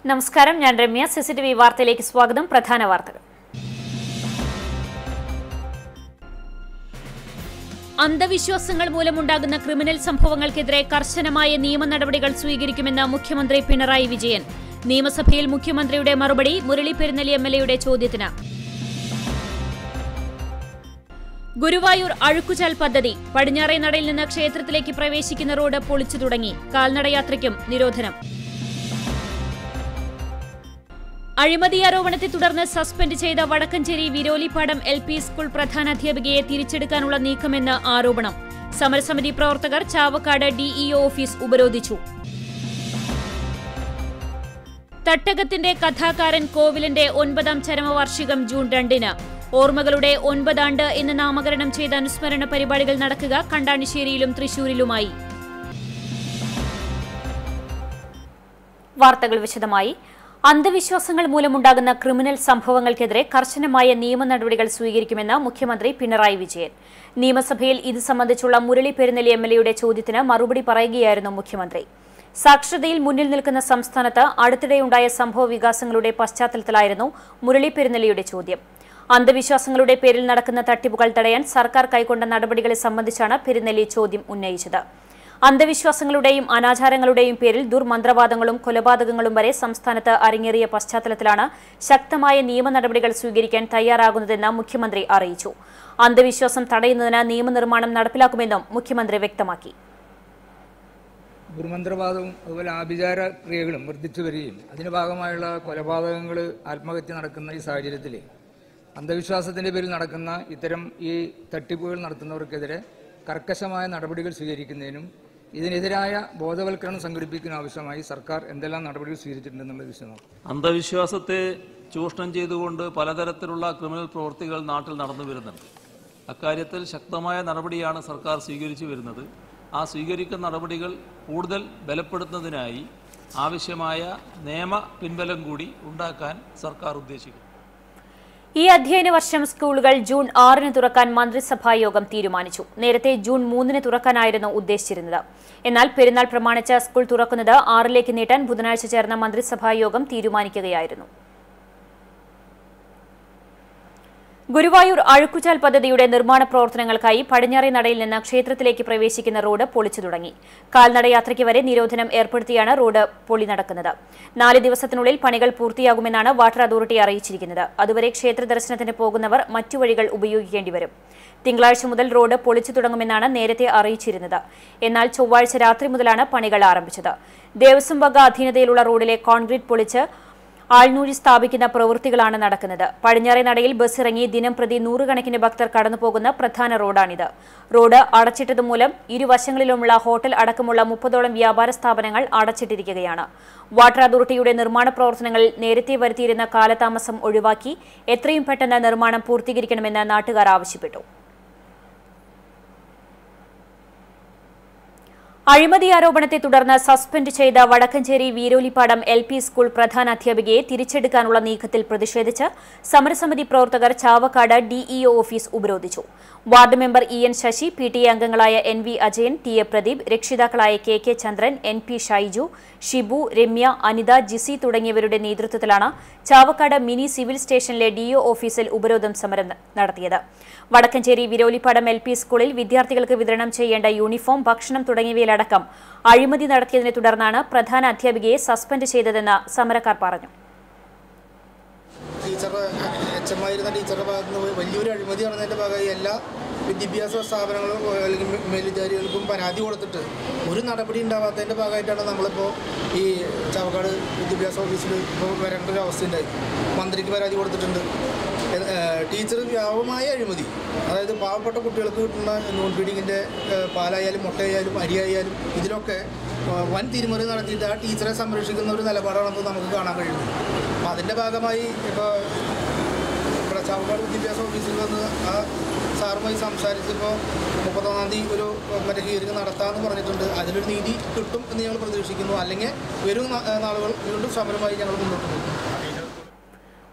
നമസ്കാരം ഞാൻ രമ്യ സിസിടിവി വാർത്തയിലേക്ക് സ്വാഗതം പ്രധാന വാർത്തകൾ അന്ധവിശ്വാസങ്ങൾ മൂലമുണ്ടാകുന്ന ക്രിമിനൽ സംഭവങ്ങൾക്കെതിരെ കർശനമായ നിയമ നടപടികൾ സ്വീകരിക്കുമെന്ന് മുഖ്യമന്ത്രി പിണറായി വിജയൻ നിയമസഭയിൽ മുഖ്യമന്ത്രിയുടെ മറുപടി മുരളി പെരുന്നലി എം എൽ എയുടെ ചോദ്യത്തിന് ഗുരുവായൂർ അഴുക്കുചാൽ പദ്ധതി പടിഞ്ഞാറേ നടയിൽ നിന്ന് ക്ഷേത്രത്തിലേക്ക് പ്രവേശിക്കുന്ന റോഡ് പൊളിച്ചു തുടങ്ങി കാൽനടയാത്രയ്ക്കും നിരോധനം അഴിമതി ആരോപണത്തെ തുടർന്ന് സസ്പെൻഡ് ചെയ്ത വടക്കഞ്ചേരി വിരോലിപ്പാടം എൽ പി സ്കൂൾ പ്രധാനാധ്യാപികയെ തിരിച്ചെടുക്കാനുള്ള നീക്കമെന്ന് ആരോപണം സമരസമിതി പ്രവർത്തകർ ചാവക്കാട് ഡിഇഒ ഓഫീസ് ഉപരോധിച്ചു തട്ടകത്തിന്റെ കഥാകാരൻ കോവിലിന്റെ ഒൻപതാം ചരമവാർഷികം ജൂൺ രണ്ടിന് ഓർമ്മകളുടെ ഒൻപതാണ്ട് എന്ന് നാമകരണം ചെയ്ത അനുസ്മരണ പരിപാടികൾ നടക്കുക കണ്ടാണിശ്ശേരിയിലും തൃശൂരിലുമായി വാർത്തകൾ വിശദമായി അന്ധവിശ്വാസങ്ങൾ മൂലമുണ്ടാകുന്ന ക്രിമിനൽ സംഭവങ്ങൾക്കെതിരെ കർശനമായ നിയമ നടപടികൾ സ്വീകരിക്കുമെന്ന് മുഖ്യമന്ത്രി പിണറായി വിജയൻ നിയമസഭയിൽ ഇത് സംബന്ധിച്ചുള്ള മുരളി പെരുന്നലി എം എൽ എയുടെ ചോദ്യത്തിന് മറുപടി പറയുകയായിരുന്നു മുഖ്യമന്ത്രി സാക്ഷരതയിൽ മുന്നിൽ നിൽക്കുന്ന സംസ്ഥാനത്ത് അടുത്തിടെയുണ്ടായ സംഭവ വികാസങ്ങളുടെ പശ്ചാത്തലത്തിലായിരുന്നു മുരളി പെരുന്നലിയുടെ ചോദ്യം അന്ധവിശ്വാസങ്ങളുടെ പേരിൽ നടക്കുന്ന തട്ടിപ്പുകൾ തടയാൻ സർക്കാർ കൈക്കൊണ്ട നടപടികളെ സംബന്ധിച്ചാണ് പെരുന്നലി ചോദ്യം ഉന്നയിച്ചത് അന്ധവിശ്വാസങ്ങളുടെയും അനാചാരങ്ങളുടെയും പേരിൽ ദുർമന്ത്രവാദങ്ങളും കൊലപാതകങ്ങളും വരെ സംസ്ഥാനത്ത് അരങ്ങേറിയ പശ്ചാത്തലത്തിലാണ് ശക്തമായ നിയമ നടപടികൾ സ്വീകരിക്കാൻ തയ്യാറാകുന്നതെന്ന് മുഖ്യമന്ത്രി അറിയിച്ചു അന്ധവിശ്വാസം തടയുന്നതിന് നിയമനിർമ്മാണം നടപ്പിലാക്കുമെന്നും മുഖ്യമന്ത്രി വ്യക്തമാക്കി ദുർമന്ത്രവാദവും അതുപോലെ ആഭിചാര ക്രിയകളും വർദ്ധിച്ചു വരികയും അതിന്റെ ഭാഗമായുള്ള കൊലപാതകങ്ങൾ ആത്മഹത്യ നടക്കുന്ന ഈ സാഹചര്യത്തിൽ അന്ധവിശ്വാസത്തിന്റെ പേരിൽ നടക്കുന്ന ഇത്തരം ഈ തട്ടിപ്പുകൾ നടത്തുന്നവർക്കെതിരെ കർക്കശമായ നടപടികൾ സ്വീകരിക്കുന്നതിനും ഇതിനെതിരായ ബോധവൽക്കരണം സംഘടിപ്പിക്കുന്നതിനും ആവശ്യമായി സർക്കാർ എന്തെല്ലാം നടപടികൾ സ്വീകരിച്ചിട്ടുണ്ടെന്നുള്ളത് വിശദമാക്കും അന്ധവിശ്വാസത്തെ ചൂഷണം ചെയ്തുകൊണ്ട് പലതരത്തിലുള്ള ക്രിമിനൽ പ്രവൃത്തികൾ നാട്ടിൽ നടന്നു വരുന്നുണ്ട് അക്കാര്യത്തിൽ ശക്തമായ നടപടിയാണ് സർക്കാർ സ്വീകരിച്ചു വരുന്നത് ആ സ്വീകരിക്കുന്ന നടപടികൾ കൂടുതൽ ബലപ്പെടുത്തുന്നതിനായി ആവശ്യമായ നിയമ പിൻബലം കൂടി ഉണ്ടാക്കാൻ സർക്കാർ ഉദ്ദേശിക്കുന്നു ഈ അധ്യയന വർഷം സ്കൂളുകൾ ജൂൺ ആറിന് തുറക്കാൻ മന്ത്രിസഭാ യോഗം തീരുമാനിച്ചു നേരത്തെ ജൂൺ മൂന്നിന് തുറക്കാനായിരുന്നു ഉദ്ദേശിച്ചിരുന്നത് എന്നാൽ പെരുന്നാൾ പ്രമാണിച്ച് സ്കൂൾ തുറക്കുന്നത് ആറിലേക്ക് നീട്ടാൻ ബുധനാഴ്ച ചേർന്ന മന്ത്രിസഭാ യോഗം തീരുമാനിക്കുകയായിരുന്നു ഗുരുവായൂർ അഴുക്കുചാൽ പദ്ധതിയുടെ നിർമ്മാണ പ്രവർത്തനങ്ങൾക്കായി പടിഞ്ഞാറേ നടയിൽ നിന്ന് ക്ഷേത്രത്തിലേക്ക് പ്രവേശിക്കുന്ന റോഡ് പൊളിച്ചു തുടങ്ങി കാൽനടയാത്രയ്ക്ക് വരെ നിരോധനം ഏർപ്പെടുത്തിയാണ് റോഡ് പൊളി നടക്കുന്നത് നാല് ദിവസത്തിനുള്ളിൽ പണികൾ പൂർത്തിയാകുമെന്നാണ് വാട്ടർ അതോറിറ്റി അറിയിച്ചിരിക്കുന്നത് അതുവരെ ക്ഷേത്ര ദർശനത്തിന് പോകുന്നവർ മറ്റു വഴികൾ ഉപയോഗിക്കേണ്ടി വരും തിങ്കളാഴ്ച മുതൽ റോഡ് പൊളിച്ചു തുടങ്ങുമെന്നാണ് നേരത്തെ അറിയിച്ചിരുന്നത് എന്നാൽ ചൊവ്വാഴ്ച രാത്രി മുതലാണ് പണികൾ ആരംഭിച്ചത് ദേവസ്വം വക അധീനതയിലുള്ള റോഡിലെ കോൺക്രീറ്റ് പൊളിച്ച് ആൾനൂഴി സ്ഥാപിക്കുന്ന പ്രവൃത്തികളാണ് നടക്കുന്നത് പടിഞ്ഞാറേ നടയിൽ ബസ് ഇറങ്ങി ദിനം പ്രതി നൂറുകണക്കിന് ഭക്തർ കടന്നുപോകുന്ന പ്രധാന റോഡാണിത് റോഡ് അടച്ചിട്ടതുമൂലം ഇരുവശങ്ങളിലുമുള്ള ഹോട്ടൽ അടക്കമുള്ള മുപ്പതോളം വ്യാപാര സ്ഥാപനങ്ങൾ അടച്ചിട്ടിരിക്കുകയാണ് വാട്ടർ അതോറിറ്റിയുടെ നിർമ്മാണ പ്രവർത്തനങ്ങളിൽ നേരത്തെ വരുത്തിയിരുന്ന കാലതാമസം ഒഴിവാക്കി എത്രയും പെട്ടെന്ന് നിർമ്മാണം പൂർത്തീകരിക്കണമെന്ന് നാട്ടുകാർ ആവശ്യപ്പെട്ടു അഴിമതി ആരോപണത്തെ തുടർന്ന് സസ്പെൻഡ് ചെയ്ത Vadakkanchery Veerolippadam L P school പ്രധാന അധ്യാപികയെ തിരിച്ചെടുക്കാനുള്ള നീക്കത്തിൽ പ്രതിഷേധിച്ച് സമരസമിതി പ്രവർത്തകർ ചാവക്കാട് ഡിഇഒ ഓഫീസ് ഉപരോധിച്ചു ward member E N Sasi P T A അംഗങ്ങളായ N V Ajayan T A Pradeep രക്ഷിതാക്കളായ K K Chandran N P Shaiju Shibu Ramya Anitha Jisi തുടങ്ങിയവരുടെ നേതൃത്വത്തിലാണ് ചാവക്കാട് മിനി സിവിൽ സ്റ്റേഷനിലെ ഡിഒ ഓഫീസിൽ ഉപരോധം സമരം നടത്തിയത് വടക്കഞ്ചേരി വിരോലിപ്പാടം എൽ പി സ്കൂളിൽ വിദ്യാർത്ഥികൾക്ക് വിതരണം ചെയ്യേണ്ട യൂണിഫോം ഭക്ഷണം തുടങ്ങിയവയിലടക്കം അഴിമതി നടത്തിയതിനെ തുടർന്നാണ് പ്രധാന അധ്യാപികയെ സസ്പെൻഡ് ചെയ്തതെന്ന് സമരക്കാർ പറഞ്ഞു ടീച്ചർ എച്ച് എം ആയിരുന്ന ടീച്ചറുടെ ഭാഗത്ത് നിന്ന് വലിയൊരു അഴിമതി നടന്നതിൻ്റെ ഭാഗമായി എല്ലാ വിദ്യാഭ്യാസ സ്ഥാപനങ്ങളും അല്ലെങ്കിൽ മേലധികാരികൾക്കും പരാതി കൊടുത്തിട്ട് ഒരു നടപടി ഉണ്ടാവാത്തതിൻ്റെ ഭാഗമായിട്ടാണ് നമ്മളിപ്പോൾ ഈ ചാവക്കാട് വിദ്യാഭ്യാസ ഓഫീസിൽ ഇപ്പോൾ വരേണ്ട ഒരു അവസ്ഥയുണ്ടായി മന്ത്രിക്ക് പരാതി കൊടുത്തിട്ടുണ്ട് എ- ഏഹ് ടീച്ചർ വ്യാപകമായ അഴിമതി അതായത് പാവപ്പെട്ട കുട്ടികൾക്ക് കിട്ടുന്ന നോൺ ഫീഡിങ്ങിൻ്റെ പാലായാലും മുട്ടയായാലും അരിയായാലും ഇതിലൊക്കെ ഏഹ് വൻ തിരിമറി നടത്തിയിട്ട് ആ ടീച്ചറെ സംരക്ഷിക്കുന്ന ഒരു നിലപാടാണ് ഇപ്പോൾ നമുക്ക് കാണാൻ കഴിയുന്നത് അപ്പോൾ അതിൻ്റെ ഭാഗമായി ഇപ്പോൾ ഇവിടെ ചാവക്കാട് വിദ്യാഭ്യാസ ഓഫീസിൽ വന്ന് ആ സാറുമായി സംസാരിച്ചപ്പോൾ മുപ്പത്തൊന്നാം തീയതി ഒരു മറ്റേ ഹിയറിംഗ് നടത്താമെന്ന് പറഞ്ഞിട്ടുണ്ട് അതിലൊരു നീതി കിട്ടും എന്ന് ഞങ്ങൾ പ്രതീക്ഷിക്കുന്നു അല്ലെങ്കിൽ വരും നാ- നാളുകൾ വീണ്ടും സമരമായി ഞങ്ങൾ മുന്നോട്ട് പോകും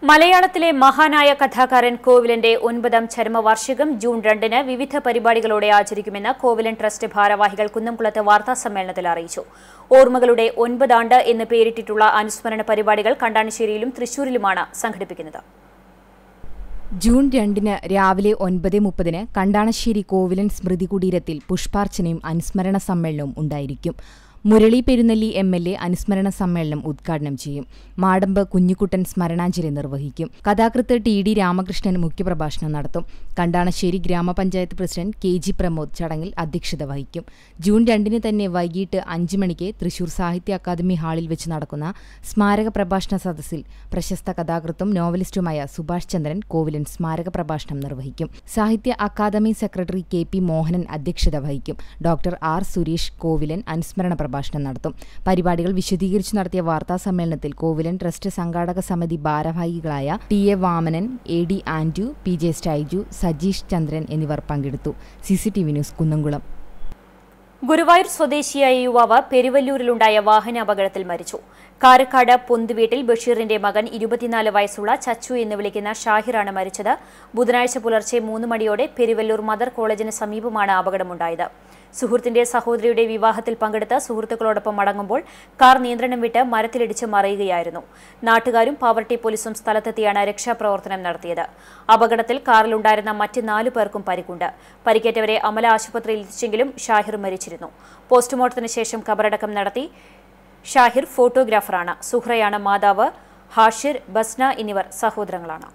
മലയാളത്തിലെ മഹാനായ കഥാകാരൻ കോവിലന്റെ ഒൻപതാം ചരമവാർഷികം ജൂൺ രണ്ടിന് വിവിധ പരിപാടികളോടെ ആചരിക്കുമെന്ന് കോവിലൻ ട്രസ്റ്റ് ഭാരവാഹികൾ കുന്നംകുളത്ത് വാർത്താസമ്മേളനത്തിൽ അറിയിച്ചു ഓർമ്മകളുടെ ഒൻപതാണ്ട് എന്ന് പേരിട്ടിട്ടുള്ള അനുസ്മരണ പരിപാടികൾ കണ്ടാണിശ്ശേരിയിലും തൃശൂരിലുമാണ് സംഘടിപ്പിക്കുന്നത് ജൂൺ രണ്ടിന് രാവിലെ ഒൻപത് മുപ്പതിന് കണ്ടാണശ്ശേരി കോവിലൻ സ്മൃതി കുടീരത്തിൽ പുഷ്പാർച്ചനയും അനുസ്മരണ സമ്മേളനവും ഉണ്ടായിരിക്കും Murali Perunnelli M L A അനുസ്മരണ സമ്മേളനം ഉദ്ഘാടനം ചെയ്യും മാടമ്പ് കുഞ്ഞിക്കുട്ടൻ സ്മരണാഞ്ജലി നിർവഹിക്കും കഥാകൃത്ത് ടി ഡി രാമകൃഷ്ണൻ മുഖ്യപ്രഭാഷണം നടത്തും കണ്ടാണശ്ശേരി ഗ്രാമപഞ്ചായത്ത് പ്രസിഡന്റ് കെ ജി പ്രമോദ് ചടങ്ങിൽ അധ്യക്ഷത വഹിക്കും ജൂൺ രണ്ടിന് തന്നെ വൈകിട്ട് അഞ്ച് മണിക്ക് തൃശൂർ സാഹിത്യ അക്കാദമി ഹാളിൽ വെച്ച് നടക്കുന്ന സ്മാരക പ്രഭാഷണ സദസ്സിൽ പ്രശസ്ത കഥാകൃത്തും നോവലിസ്റ്റുമായ സുഭാഷ് ചന്ദ്രൻ കോവിലൻ സ്മാരക പ്രഭാഷണം നിർവഹിക്കും Sahitya academy secretary K P Mohanan അധ്യക്ഷത വഹിക്കും ഡോക്ടർ ആർ സുരേഷ് കോവിലൻ അനുസ്മരണ പ്രഭാഷണം നടത്തും പരിപാടികൾ വിശദീകരിച്ചു നടത്തിയ വാർത്താ സമ്മേളനത്തിൽ കോവിലൻ ട്രസ്റ്റ് സംഘാടക സമിതി ഭാരവാഹികളായ T A Vamanan A D Andrew P J Staiju Sajeesh Chandran എന്നിവർ പങ്കെടുത്തു C C T V news Kunnamkulam Guruvayur സ്വദേശിയായ യുവാവ് പെരുവല്ലൂരിലുണ്ടായ വാഹനാപകടത്തിൽ മരിച്ചു കാരക്കാട് പൊന്തുവീട്ടിൽ ബഷീറിന്റെ മകൻ ഇരുപത്തിനാല് വയസ്സുള്ള ചച്ചു എന്ന് വിളിക്കുന്ന ഷാഹിറാണ് മരിച്ചത് ബുധനാഴ്ച പുലർച്ചെ മൂന്ന് മണിയോടെ പെരുവല്ലൂർ മദർ കോളേജിന് സമീപമാണ് അപകടമുണ്ടായത് സുഹൃത്തിന്റെ സഹോദരിയുടെ വിവാഹത്തിൽ പങ്കെടുത്ത സുഹൃത്തുക്കളോടൊപ്പം മടങ്ങുമ്പോൾ കാർ നിയന്ത്രണം വിട്ട് മരത്തിലിടിച്ച് മറിയുകയായിരുന്നു നാട്ടുകാരും പാവർട്ടി പോലീസും സ്ഥലത്തെത്തിയാണ് രക്ഷാപ്രവർത്തനം നടത്തിയത് അപകടത്തിൽ കാറിലുണ്ടായിരുന്ന മറ്റ് നാലു പേർക്കും പരിക്കുണ്ട് പരിക്കേറ്റവരെ അമല ആശുപത്രിയിൽ എത്തിച്ചെങ്കിലും ഷാഹിർ മരിച്ചിരുന്നു പോസ്റ്റ്മോർട്ടത്തിന് ശേഷം കബറടക്കം നടത്തി ഷാഹിർ ഫോട്ടോഗ്രാഫറാണ് സുഹ്രയാണ് മാതാവ് ഹാഷിർ ബസ്ന എന്നിവർ സഹോദരങ്ങളാണ്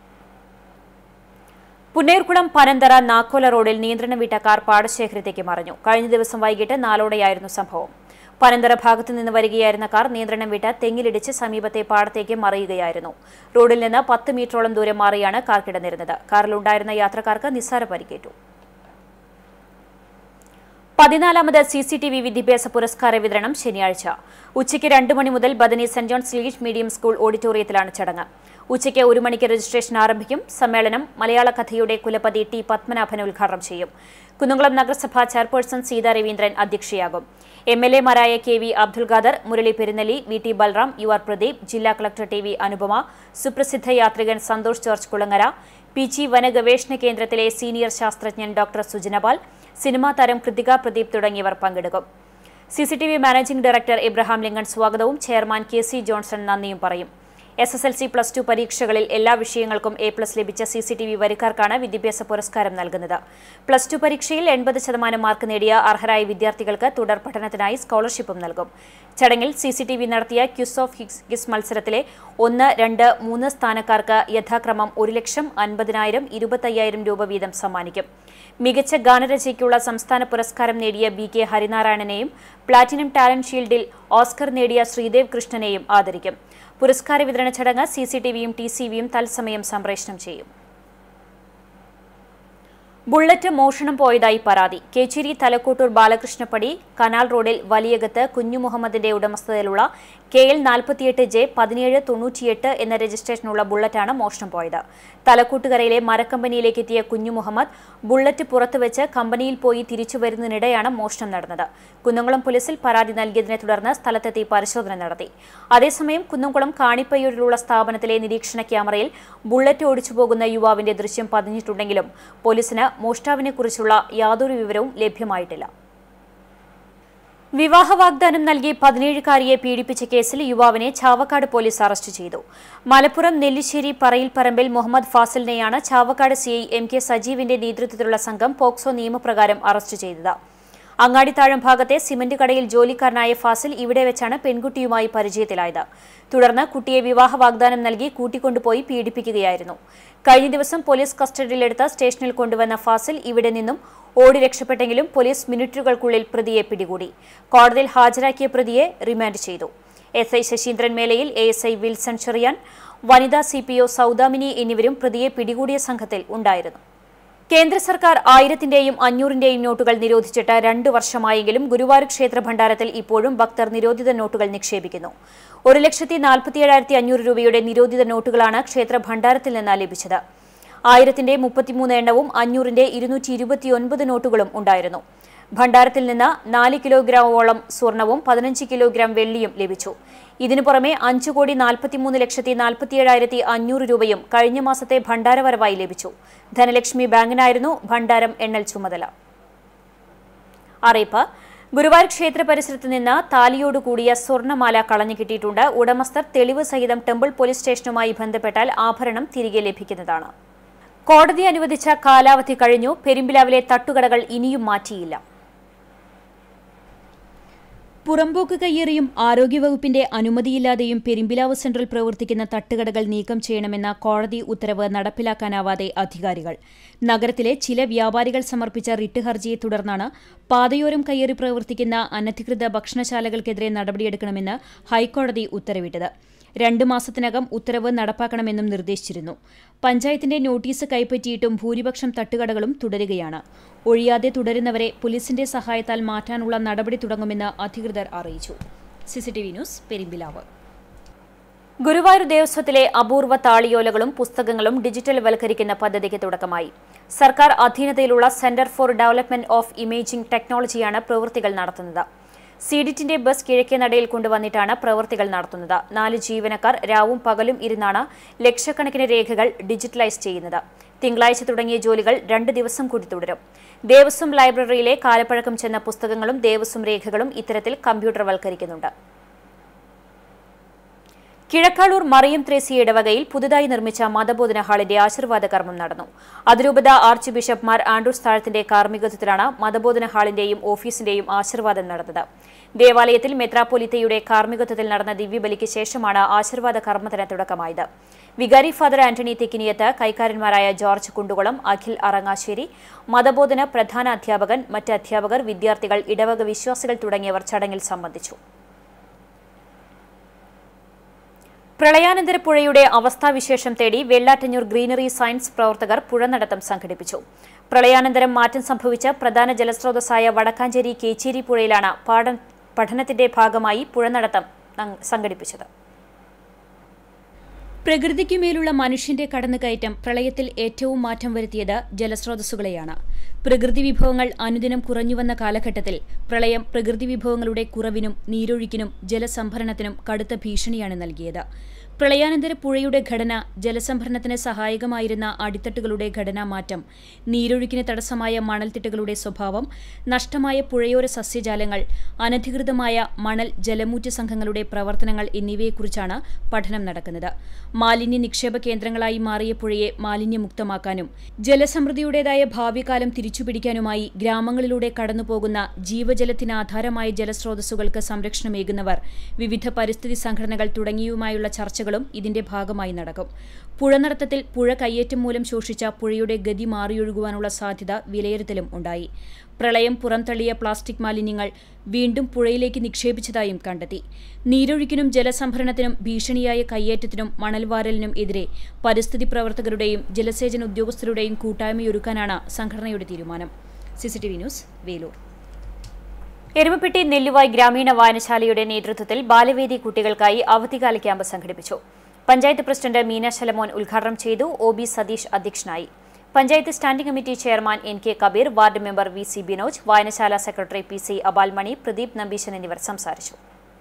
പുന്നേർകുളം പനന്തറ നാക്കോല റോഡിൽ നിയന്ത്രണം വിട്ട കാർ പാടശേഖരത്തേക്ക് മറിഞ്ഞു കഴിഞ്ഞ ദിവസം വൈകിട്ട് നാലോടെയായിരുന്നു സംഭവം പനന്തറ ഭാഗത്തു നിന്ന് വരികയായിരുന്ന കാർ നിയന്ത്രണം വിട്ട് തെങ്ങിലിടിച്ച് സമീപത്തെ പാടത്തേക്ക് മറിയുകയായിരുന്നു റോഡിൽ നിന്ന് പത്ത് മീറ്ററോളം ദൂരം മാറിയാണ് കാർ കിടന്നിരുന്നത് കാറിലുണ്ടായിരുന്ന യാത്രക്കാർക്ക് നിസ്സാര പരിക്കേറ്റു പതിനാലാമത് സി സി ടി വി വിദ്യാഭ്യാസ പുരസ്കാര വിതരണം ശനിയാഴ്ച ഉച്ചയ്ക്ക് രണ്ട് മണി മുതൽ ബദനി സെന്റ് ജോൺസ് ലീഡ് മീഡിയം സ്കൂൾ ഓഡിറ്റോറിയത്തിലാണ് ചടങ്ങ് ഉച്ചയ്ക്ക് ഒരു മണിക്ക് രജിസ്ട്രേഷൻ ആരംഭിക്കും സമ്മേളനം മലയാള കഥയുടെ കുലപതി ടി പത്മനാഭൻ ഉദ്ഘാടനം ചെയ്യും കുന്നംകുളം നഗരസഭാ ചെയർപേഴ്സൺ സീതാ രവീന്ദ്രൻ അധ്യക്ഷയാകും എം എൽ എമാരായ K V Abdul Khader Murali Perunnelli V T Balram U R Pradeep ജില്ലാ കളക്ടർ ടി വി അനുപമ സുപ്രസിദ്ധ യാത്രികൻ Santhosh George Kulangara P G വനഗവേഷണ കേന്ദ്രത്തിലെ സീനിയർ ശാസ്ത്രജ്ഞൻ ഡോക്ടർ സുജനപാൽ സിനിമാ താരം കൃതിക പ്രദീപ് തുടങ്ങിയവർ പങ്കെടുക്കും CCTV managing director Ibrahim Lincoln സ്വാഗതവും ചെയർമാൻ കെ സി ജോൺസൺ നന്ദിയും പറയും S S L C plus two പരീക്ഷകളിൽ എല്ലാ വിഷയങ്ങൾക്കും എ പ്ലസ് ലഭിച്ച സി സി ടി വി വരിക്കാർക്കാണ് വിദ്യാഭ്യാസ പുരസ്കാരം നൽകുന്നത് പ്ലസ് ടു പരീക്ഷയിൽ എൺപത് ശതമാനം മാർക്ക് നേടിയ അർഹരായ വിദ്യാർത്ഥികൾക്ക് തുടർ പഠനത്തിനായി സ്കോളർഷിപ്പും നൽകും ചടങ്ങിൽ സി സി ടി വി നടത്തിയ ക്യൂസ് ഓഫ് ഹിക്സ് ഗിസ് മത്സരത്തിലെ ഒന്ന് രണ്ട് മൂന്ന് സ്ഥാനക്കാർക്ക് യഥാക്രമം ഒരു ലക്ഷം അൻപതിനായിരം ഇരുപത്തയ്യായിരം രൂപ വീതം സമ്മാനിക്കും മികച്ച ഗാനരചനയ്ക്കുള്ള സംസ്ഥാന പുരസ്കാരം നേടിയ ബി കെ ഹരിനാരായണനെയും പ്ലാറ്റിനം ടാലന്റ് ഷീൽഡിൽ ഓസ്കർ നേടിയ ശ്രീദേവ് കൃഷ്ണനെയും ആദരിക്കും പുരസ്കാര വിതരണ ചടങ്ങ് സി സി ടി വിയും ടി സി വിയും തത്സമയം സംപ്രേഷണം ചെയ്യും ബുള്ളറ്റ് മോഷണം പോയതായി പരാതി കേച്ചേരി തലക്കോട്ടൂർ ബാലകൃഷ്ണപ്പടി കനാൽ റോഡിൽ വലിയകത്ത് കുഞ്ഞു മുഹമ്മദിന്റെ ഉടമസ്ഥതയിലുള്ള കെ എൽ നാൽപ്പത്തിയെട്ട് ജെ പതിനേഴ് തൊണ്ണൂറ്റിയെട്ട് എന്ന രജിസ്ട്രേഷനുള്ള ബുള്ളറ്റാണ് മോഷണം പോയത് തലക്കൂട്ടുകരയിലെ മരക്കമ്പനിയിലേക്ക് എത്തിയ കുഞ്ഞു മുഹമ്മദ് ബുള്ളറ്റ് പുറത്തുവെച്ച് കമ്പനിയിൽ പോയി തിരിച്ചു വരുന്നതിനിടെയാണ് മോഷണം നടന്നത് കുന്നംകുളം പോലീസിൽ പരാതി നൽകിയതിനെ തുടർന്ന് സ്ഥലത്തെത്തി പരിശോധന നടത്തി അതേസമയം കുന്നംകുളം കാണിപ്പയ്യൂരിലുള്ള സ്ഥാപനത്തിലെ നിരീക്ഷണ ക്യാമറയിൽ ബുള്ളറ്റ് ഓടിച്ചു പോകുന്ന യുവാവിന്റെ ദൃശ്യം പതിഞ്ഞിട്ടുണ്ടെങ്കിലും പോലീസിന് മോഷ്ടാവിനെക്കുറിച്ചുള്ള യാതൊരു വിവരവും ലഭ്യമായിട്ടില്ല വിവാഹ വാഗ്ദാനം നൽകി പതിനേഴുകാരിയെ പീഡിപ്പിച്ച കേസിൽ യുവാവിനെ ചാവക്കാട് പോലീസ് അറസ്റ്റ് ചെയ്തു മലപ്പുറം നെല്ലിശ്ശേരി പറയിൽപ്പറമ്പിൽ മുഹമ്മദ് ഫാസിലിനെയാണ് ചാവക്കാട് സിഐ എം കെ സജീവിന്റെ നേതൃത്വത്തിലുള്ള സംഘം പോക്സോ നിയമപ്രകാരം അറസ്റ്റ് ചെയ്തത് അങ്ങാടിത്താഴം ഭാഗത്തെ സിമന്റ് കടയിൽ ജോലിക്കാരനായ ഫാസിൽ ഇവിടെ വെച്ചാണ് പെൺകുട്ടിയുമായി പരിചയത്തിലായത് തുടർന്ന് കുട്ടിയെ വിവാഹ വാഗ്ദാനം നൽകി കൂട്ടിക്കൊണ്ടുപോയി പീഡിപ്പിക്കുകയായിരുന്നു കഴിഞ്ഞ ദിവസം പോലീസ് കസ്റ്റഡിയിലെടുത്ത സ്റ്റേഷനിൽ കൊണ്ടുവന്ന ഫാസിൽ ഇവിടെ നിന്നും ഓടി രക്ഷപ്പെട്ടെങ്കിലും പോലീസ് മിനിറ്റുകൾക്കുള്ളിൽ പ്രതിയെ പിടികൂടി കോടതിയിൽ ഹാജരാക്കിയ പ്രതിയെ റിമാൻഡ് ചെയ്തു S I Saseendran Melayil A S I Wilson Cheriyan വനിതാ സി പി ഒ സൗദാമിനി എന്നിവരും പ്രതിയെ പിടികൂടിയ സംഘത്തിൽ ഉണ്ടായിരുന്നു കേന്ദ്ര സർക്കാർ ആയിരത്തിന്റെയും അഞ്ഞൂറിന്റെയും നോട്ടുകൾ നിരോധിച്ചിട്ട് രണ്ട് വർഷമായെങ്കിലും ഗുരുവായൂർ ക്ഷേത്ര ഭണ്ഡാരത്തിൽ ഇപ്പോഴും ഭക്തർ നിരോധിത നോട്ടുകൾ നിക്ഷേപിക്കുന്നു ഒരു ലക്ഷത്തി നാൽപ്പത്തിയേഴായിരത്തി അഞ്ഞൂറ് രൂപയുടെ നിരോധിത നോട്ടുകളാണ് ക്ഷേത്ര ഭണ്ഡാരത്തിൽ നിന്ന് ലഭിച്ചത് ആയിരത്തിന്റെ മുപ്പത്തിമൂന്ന് എണ്ണവും അഞ്ഞൂറിന്റെ ഇരുന്നൂറ്റി ഇരുപത്തിയൊൻപത് നോട്ടുകളും ഉണ്ടായിരുന്നു ഭണ്ഡാരത്തിൽ നിന്ന് നാല് കിലോഗ്രാമോളം സ്വർണവും പതിനഞ്ച് കിലോഗ്രാം വെള്ളിയും ലഭിച്ചു ഇതിനു പുറമെ അഞ്ചു കോടി നാൽപ്പത്തിമൂന്ന് ലക്ഷത്തി നാൽപ്പത്തിയേഴായിരത്തി അഞ്ഞൂറ് രൂപയും കഴിഞ്ഞ മാസത്തെ ഭണ്ഡാരവരവായി ലഭിച്ചു ധനലക്ഷ്മി ബാങ്കിനായിരുന്നു ഭണ്ഡാരം എണ്ണൽ ചുമതല അറിയിപ്പ് ഗുരുവായൂർ ക്ഷേത്ര പരിസരത്ത് നിന്ന് താലിയോട് കൂടിയ സ്വർണ്ണമാല കളഞ്ഞു കിട്ടിയിട്ടുണ്ട് ഉടമസ്ഥർ തെളിവ് സഹിതം ടെമ്പിൾ പോലീസ് സ്റ്റേഷനുമായി ബന്ധപ്പെട്ടാൽ ആഭരണം തിരികെ ലഭിക്കുന്നതാണ് കോടതി അനുവദിച്ച കാലാവധി കഴിഞ്ഞു പെരുമ്പിലാവിലെ തട്ടുകടകൾ ഇനിയും മാറ്റിയില്ല പുറമ്പോക്ക് കയ്യേറിയും ആരോഗ്യവകുപ്പിന്റെ അനുമതിയില്ലാതെയും പെരുമ്പിലാവ് സെന്ററിൽ പ്രവർത്തിക്കുന്ന തട്ടുകടകൾ നീക്കം ചെയ്യണമെന്ന കോടതി ഉത്തരവ് നടപ്പിലാക്കാനാവാതെ അധികാരികൾ നഗരത്തിലെ ചില വ്യാപാരികൾ സമർപ്പിച്ച റിട്ട് ഹർജിയെ തുടർന്നാണ് പാതയോരം കയ്യേറി പ്രവർത്തിക്കുന്ന അനധികൃത ഭക്ഷണശാലകൾക്കെതിരെ നടപടിയെടുക്കണമെന്ന് ഹൈക്കോടതി ഉത്തരവിട്ടത് രണ്ട് മാസത്തിനകം ഉത്തരവ് നടപ്പാക്കണമെന്നും നിർദ്ദേശിച്ചിരുന്നു പഞ്ചായത്തിന്റെ നോട്ടീസ് കൈപ്പറ്റിയിട്ടും ഭൂരിപക്ഷം തട്ടുകടകളും തുടരുകയാണ് ഒഴിയാതെ തുടരുന്നവരെ പോലീസിന്റെ സഹായത്താൽ മാറ്റാനുള്ള നടപടി തുടങ്ങുമെന്ന് അധികൃതർ അറിയിച്ചു സിസിടിവി ന്യൂസ് പെരുമ്പിലാവ് ഗുരുവായൂർ ദേവസ്വത്തിലെ അപൂർവ താളിയോലകളും പുസ്തകങ്ങളും ഡിജിറ്റൽ വൽക്കരിക്കുന്ന പദ്ധതിക്ക് തുടക്കമായി സർക്കാർ അധീനതയിലുള്ള centre for development of imaging ടെക്നോളജിയാണ് പ്രവൃത്തികൾ നടത്തുന്നത് സീഡിറ്റിന്റെ ബസ് കിഴക്കേ നടയിൽ കൊണ്ടുവന്നിട്ടാണ് പ്രവൃത്തികൾ നടത്തുന്നത് നാല് ജീവനക്കാർ രാവും പകലും ഇരുന്നാണ് ലക്ഷക്കണക്കിന് രേഖകൾ ഡിജിറ്റലൈസ് ചെയ്യുന്നത് തിങ്കളാഴ്ച തുടങ്ങിയ ജോലികൾ രണ്ട് ദിവസം കൂടി തുടരും ദേവസ്വം ലൈബ്രറിയിലെ കാലപ്പഴക്കം ചെന്ന പുസ്തകങ്ങളും ദേവസ്വം രേഖകളും ഇത്തരത്തിൽ കമ്പ്യൂട്ടർവൽക്കരിക്കുന്നുണ്ട് കിഴക്കാളൂർ മറിയം ത്രേസി ഇടവകയിൽ പുതുതായി നിർമ്മിച്ച മതബോധന ഹാളിന്റെ ആശീർവാദ കർമ്മം നടന്നു അതിരൂപത ആർച്ച് ബിഷപ്പ് മാർ ആൻഡ്രൂസ് താഴത്തിന്റെ കാർമ്മികത്വത്തിലാണ് മതബോധന ഹാളിന്റെയും ഓഫീസിന്റെയും ആശീർവാദം നടന്നത് ദേവാലയത്തിൽ മെത്രാപ്പൊലിത്തയുടെ കാർമ്മികത്വത്തിൽ നടന്ന ദിവ്യബലിക്ക് ശേഷമാണ് ആശീർവാദ കർമ്മത്തിന് തുടക്കമായത് വികാരി ഫാദർ ആന്റണി തെക്കിനിയത്ത് കൈക്കാരന്മാരായ ജോർജ് കുണ്ടുകുളം അഖിൽ അറങ്ങാശ്ശേരി മതബോധന പ്രധാന അധ്യാപകൻ മറ്റ് അധ്യാപകർ വിദ്യാർത്ഥികൾ ഇടവക വിശ്വാസികൾ തുടങ്ങിയവർ ചടങ്ങിൽ സംബന്ധിച്ചു പ്രളയാനന്തര പുഴയുടെ അവസ്ഥാവിശേഷം തേടി വെള്ളാറ്റഞ്ഞൂർ ഗ്രീനറി സയൻസ് പ്രവർത്തകർ പുഴനടത്തം സംഘടിപ്പിച്ചു പ്രളയാനന്തരം മാറ്റം സംഭവിച്ച പ്രധാന ജലസ്രോതസ്സായ വടക്കാഞ്ചേരി കേച്ചേരി പുഴയിലാണ് പാഠം പഠനത്തിന്റെ ഭാഗമായി പുഴനടത്തം നം- സംഘടിപ്പിച്ചത് പ്രകൃതിക്കുമേലുള്ള മനുഷ്യന്റെ കടന്നുകയറ്റം പ്രളയത്തിൽ ഏറ്റവും മാറ്റം വരുത്തിയത് ജലസ്രോതസ്സുകളെയാണ് പ്രകൃതി വിഭവങ്ങൾ അനുദിനം കുറഞ്ഞുവന്ന കാലഘട്ടത്തിൽ പ്രളയം പ്രകൃതി വിഭവങ്ങളുടെ കുറവിനും നീരൊഴുക്കിനും ജലസംഭരണത്തിനും കടുത്ത ഭീഷണിയാണ് നൽകിയത് പ്രളയാനന്തര പുഴയുടെ ഘടന ജലസംഭരണത്തിന് സഹായകമായിരുന്ന അടിത്തട്ടുകളുടെ ഘടനാമാറ്റം നീരൊഴുക്കിന് തടസ്സമായ മണൽത്തിട്ടുകളുടെ സ്വഭാവം നഷ്ടമായ പുഴയോര സസ്യജാലങ്ങൾ അനധികൃതമായ മണൽ ജലമൂറ്റ സംഘങ്ങളുടെ പ്രവർത്തനങ്ങൾ എന്നിവയെക്കുറിച്ചാണ് പഠനം നടക്കുന്നത് മാലിന്യ നിക്ഷേപ കേന്ദ്രങ്ങളായി മാറിയ പുഴയെ മാലിന്യമുക്തമാക്കാനും ജലസമൃദ്ധിയുടേതായ ഭാവികാലം തിരിച്ചുപിടിക്കാനുമായി ഗ്രാമങ്ങളിലൂടെ കടന്നുപോകുന്ന ജീവജലത്തിന് ആധാരമായ ജലസ്രോതസ്സുകൾക്ക് സംരക്ഷണമേകുന്നവർ വിവിധ പരിസ്ഥിതി സംഘടനകൾ തുടങ്ങിയവയുമായുള്ള ചർച്ചകളും ഇതിന്റെ ഭാഗമായി നടക്കും പുഴനടത്തത്തിൽ പുഴ കയ്യേറ്റം മൂലം ശോഷിച്ച പുഴയുടെ ഗതി മാറിയൊഴുകുവാനുള്ള സാധ്യത വിലയിരുത്തലും ഉണ്ടായി പ്രളയം പുറംതള്ളിയ പ്ലാസ്റ്റിക് മാലിന്യങ്ങൾ വീണ്ടും പുഴയിലേക്ക് നിക്ഷേപിച്ചതായും കണ്ടെത്തി നീരൊഴുക്കിനും ജലസംഭരണത്തിനും ഭീഷണിയായ കയ്യേറ്റത്തിനും മണൽവാരലിനും എതിരെ പരിസ്ഥിതി പ്രവർത്തകരുടെയും ജലസേചന ഉദ്യോഗസ്ഥരുടെയും കൂട്ടായ്മയൊരുക്കാനാണ് സംഘടനയുടെ തീരുമാനം സിസിടിവി ന്യൂസ് വേലൂർ എരുമപ്പെട്ടി നെല്ലുവായ് ഗ്രാമീണ വായനശാലയുടെ നേതൃത്വത്തിൽ ബാലവേദി കുട്ടികൾക്കായി അവധിക്കാല ക്യാമ്പ് സംഘടിപ്പിച്ചു പഞ്ചായത്ത് പ്രസിഡന്റ് മീന ശലമോൻ ഉദ്ഘാടനം ചെയ്തു ഒ ബി സതീഷ് അധ്യക്ഷനായി panchayat standing committee chairman N K Kabeer ward member V C Binoj വായനശാല secretary P C Abalmani Pradeep Nambeesan എന്നിവർ സംസാരിച്ചു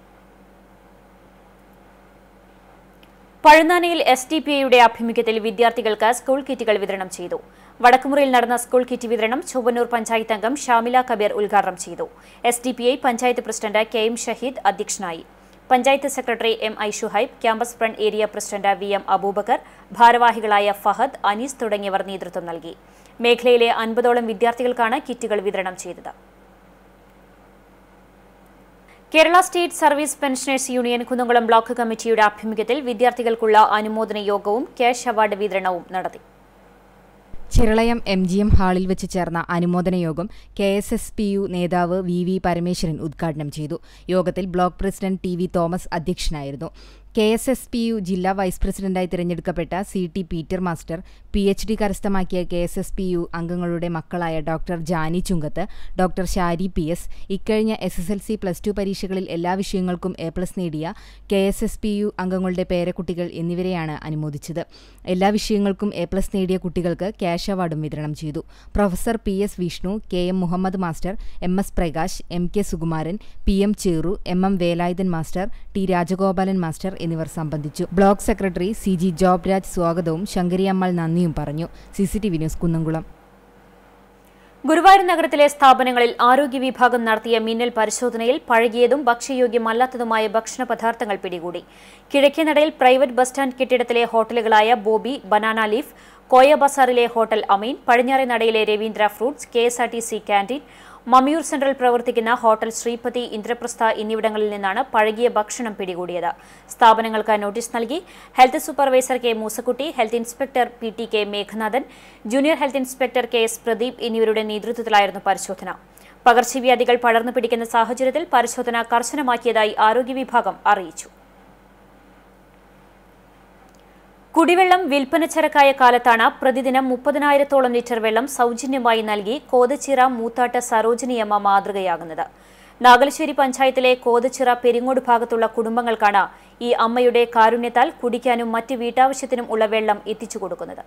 പഴുന്നാനയിൽ എസ് ഡി പി ഐയുടെ ആഭിമുഖ്യത്തിൽ വിദ്യാർത്ഥികൾക്ക് സ്കൂൾ കിറ്റുകൾ വിതരണം ചെയ്തു വടക്കുമുറിയിൽ നടന്ന സ്കൂൾ കിറ്റ് വിതരണം ചൊവ്വന്നൂർ പഞ്ചായത്ത് അംഗം ഷാമില കബീർ ഉദ്ഘാടനം ചെയ്തു S D P I panchayat president K M Shaheed അധ്യക്ഷനായി panchayat secretary M I Shuhaib campus front area president V M Aboobacker ഭാരവാഹികളായ ഫഹദ് അനീസ് തുടങ്ങിയവർ നേതൃത്വം നൽകി മേഖലയിലെ അൻപതോളം വിദ്യാർത്ഥികൾക്കാണ് കിറ്റുകൾ വിതരണം ചെയ്തത് Kerala state service pensioners union Kunnamkulam block കമ്മിറ്റിയുടെ ആഭിമുഖ്യത്തിൽ വിദ്യാർത്ഥികൾക്കുള്ള അനുമോദന യോഗവും ക്യാഷ് അവാർഡ് വിതരണവും നടത്തി ചിറളയം എം ജി എം ഹാളിൽ വെച്ച് ചേർന്ന അനുമോദന യോഗം K S S P U നേതാവ് വി വി പരമേശ്വരൻ ഉദ്ഘാടനം ചെയ്തു യോഗത്തിൽ block president T V Thomas അധ്യക്ഷനായിരുന്നു K S S P U ജില്ലാ വൈസ് പ്രസിഡന്റായി തിരഞ്ഞെടുക്കപ്പെട്ട C T Peter master P H D കരസ്ഥമാക്കിയ K S S P U അംഗങ്ങളുടെ മക്കളായ doctor Jani Chungath doctor Shari P S ഇക്കഴിഞ്ഞ S S L C plus two പരീക്ഷകളിൽ എല്ലാ വിഷയങ്ങൾക്കും എ പ്ലസ് നേടിയ K S S P U അംഗങ്ങളുടെ പേരക്കുട്ടികൾ എന്നിവരെയാണ് അനുമോദിച്ചത് എല്ലാ വിഷയങ്ങൾക്കും എ പ്ലസ് നേടിയ കുട്ടികൾക്ക് ക്യാഷ് അവാർഡും വിതരണം ചെയ്തു professor P S Vishnu K M Muhammad master M S Prakash M K Sukumaran P M Cheru M M Velayudhan master T Rajagopalan master എന്നിവർ സംബന്ധിച്ചു block secretary C G Job Raj സ്വാഗതവും ശങ്കരിയമ്മാൾ നന്ദിയും പറഞ്ഞു C C T V news Kunnamkulam Guruvayur നഗരത്തിലെ സ്ഥാപനങ്ങളിൽ ആരോഗ്യ വിഭാഗം നടത്തിയ മിന്നൽ പരിശോധനയിൽ പഴകിയതും ഭക്ഷ്യയോഗ്യമല്ലാത്തതുമായ ഭക്ഷണ പദാർത്ഥങ്ങൾ പിടികൂടി കിഴക്കേനടയിൽ പ്രൈവറ്റ് ബസ് സ്റ്റാൻഡ് കെട്ടിടത്തിലെ ഹോട്ടലുകളായ ബോബി ബനാന ലീഫ് കോയ ബസാറിലെ ഹോട്ടൽ അമീൻ പടിഞ്ഞാറെ നടയിലെ Raveendra fruits K S R T C canteen Mammiyur സെന്ററിൽ പ്രവർത്തിക്കുന്ന ഹോട്ടൽ ശ്രീപതി ഇന്ദ്രപ്രസ്ഥ എന്നിവിടങ്ങളിൽ നിന്നാണ് പഴകിയ ഭക്ഷണം പിടികൂടിയത് സ്ഥാപനങ്ങൾക്ക് നോട്ടീസ് നൽകി health supervisor K Moosakutty health inspector P T K Meghanathan junior health inspector K S Pradeep എന്നിവരുടെ നേതൃത്വത്തിലായിരുന്നു പരിശോധന പകർച്ചവ്യാധികൾ പടർന്നു പിടിക്കുന്ന സാഹചര്യത്തിൽ പരിശോധന കർശനമാക്കിയതായി ആരോഗ്യ വിഭാഗം അറിയിച്ചു കുടിവെള്ളം വിൽപ്പനച്ചരക്കായ കാലത്താണ് പ്രതിദിനം മുപ്പതിനായിരത്തോളം ലിറ്റർ വെള്ളം സൗജന്യമായി നൽകി കോതച്ചിറ മൂത്താട്ട് സരോജിനിയമ്മ മാതൃകയാകുന്നത് നാഗലശ്ശേരി പഞ്ചായത്തിലെ കോതച്ചിറ പെരിങ്ങോട് ഭാഗത്തുള്ള കുടുംബങ്ങൾക്കാണ് ഈ അമ്മയുടെ കാരുണ്യത്താൽ കുടിക്കാനും മറ്റ് വീട്ടാവശ്യത്തിനും ഉള്ള വെള്ളം എത്തിച്ചു കൊടുക്കുന്നത്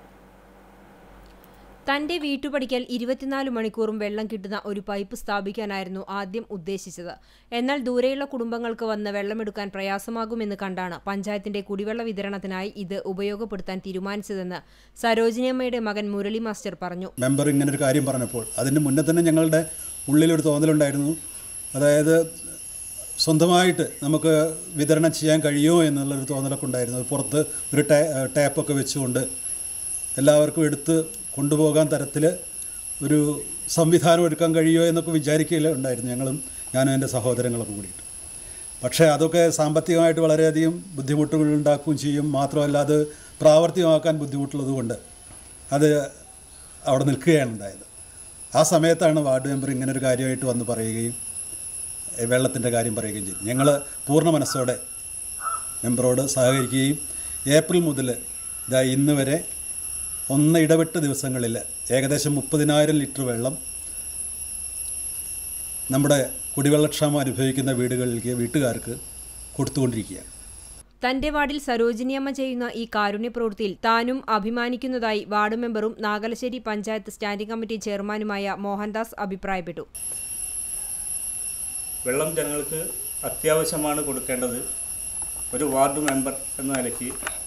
തന്റെ വീട്ടുപടിക്കൽ ഇരുപത്തിനാല് മണിക്കൂറും വെള്ളം കിട്ടുന്ന ഒരു പൈപ്പ് സ്ഥാപിക്കാനായിരുന്നു ആദ്യം ഉദ്ദേശിച്ചത് എന്നാൽ ദൂരെയുള്ള കുടുംബങ്ങൾക്ക് വന്ന് വെള്ളമെടുക്കാൻ പ്രയാസമാകുമെന്ന് കണ്ടാണ് പഞ്ചായത്തിന്റെ കുടിവെള്ള വിതരണത്തിനായി ഇത് ഉപയോഗപ്പെടുത്താൻ തീരുമാനിച്ചതെന്ന് സരോജിനിയമ്മയുടെ മകൻ മുരളി മാസ്റ്റർ പറഞ്ഞു മെമ്പർ ഇങ്ങനെ ഒരു കാര്യം പറഞ്ഞപ്പോൾ അതിന് മുന്നേ തന്നെ ഞങ്ങളുടെ ഉള്ളിലൊരു തോന്നലുണ്ടായിരുന്നു അതായത് സ്വന്തമായിട്ട് നമുക്ക് വിതരണം ചെയ്യാൻ കഴിയുമോ എന്നുള്ളൊരു തോന്നലൊക്കെ ഉണ്ടായിരുന്നു പുറത്ത് ഒരു ടേ ടാപ്പൊക്കെ വെച്ചുകൊണ്ട് എല്ലാവർക്കും എടുത്ത് കൊണ്ടുപോകാൻ തരത്തിൽ ഒരു സംവിധാനം എടുക്കാൻ കഴിയുമോ എന്നൊക്കെ വിചാരിക്കുകയില്ല ഉണ്ടായിരുന്നു ഞങ്ങളും ഞാനും എൻ്റെ സഹോദരങ്ങളൊക്കെ കൂടിയിട്ട് പക്ഷേ അതൊക്കെ സാമ്പത്തികമായിട്ട് വളരെയധികം ബുദ്ധിമുട്ടുകൾ ഉണ്ടാക്കുകയും ചെയ്യും മാത്രമല്ല അത് പ്രാവർത്തികമാക്കാൻ ബുദ്ധിമുട്ടുള്ളത് കൊണ്ട് അത് അവിടെ നിൽക്കുകയാണ് ഉണ്ടായത് ആ സമയത്താണ് വാർഡ് മെമ്പർ ഇങ്ങനെ ഒരു കാര്യമായിട്ട് വന്ന് പറയുകയും എ, വെള്ളത്തിൻ്റെ കാര്യം പറയുകയും ചെയ്തു ഞങ്ങൾ പൂർണ്ണ മനസ്സോടെ മെമ്പറോട് സഹകരിക്കുകയും ഏപ്രിൽ മുതൽ ഇതാ ഇന്ന് വരെ ഒന്ന് ഇടവിട്ട ദിവസങ്ങളിൽ ഏകദേശം മുപ്പതിനായിരം ലിറ്റർ വെള്ളം നമ്മുടെ കുടിവെള്ളക്ഷാമം അനുഭവിക്കുന്ന വീടുകളിലേക്ക് വീട്ടുകാർക്ക് കൊടുത്തുകൊണ്ടിരിക്കുകയാണ് തന്റെ വാർഡിൽ സരോജിനിയമ്മ ചെയ്യുന്ന ഈ കാരുണ്യ പ്രവൃത്തിയിൽ താനും അഭിമാനിക്കുന്നതായി വാർഡ് മെമ്പറും നാഗലശ്ശേരി പഞ്ചായത്ത് സ്റ്റാൻഡിംഗ് കമ്മിറ്റി ചെയർമാനുമായ മോഹൻദാസ് അഭിപ്രായപ്പെട്ടു വെള്ളം ജനങ്ങൾക്ക് അത്യാവശ്യമാണ് കൊടുക്കേണ്ടത് ഒരു വാർഡ് മെമ്പർ എന്ന നിലയ്ക്ക്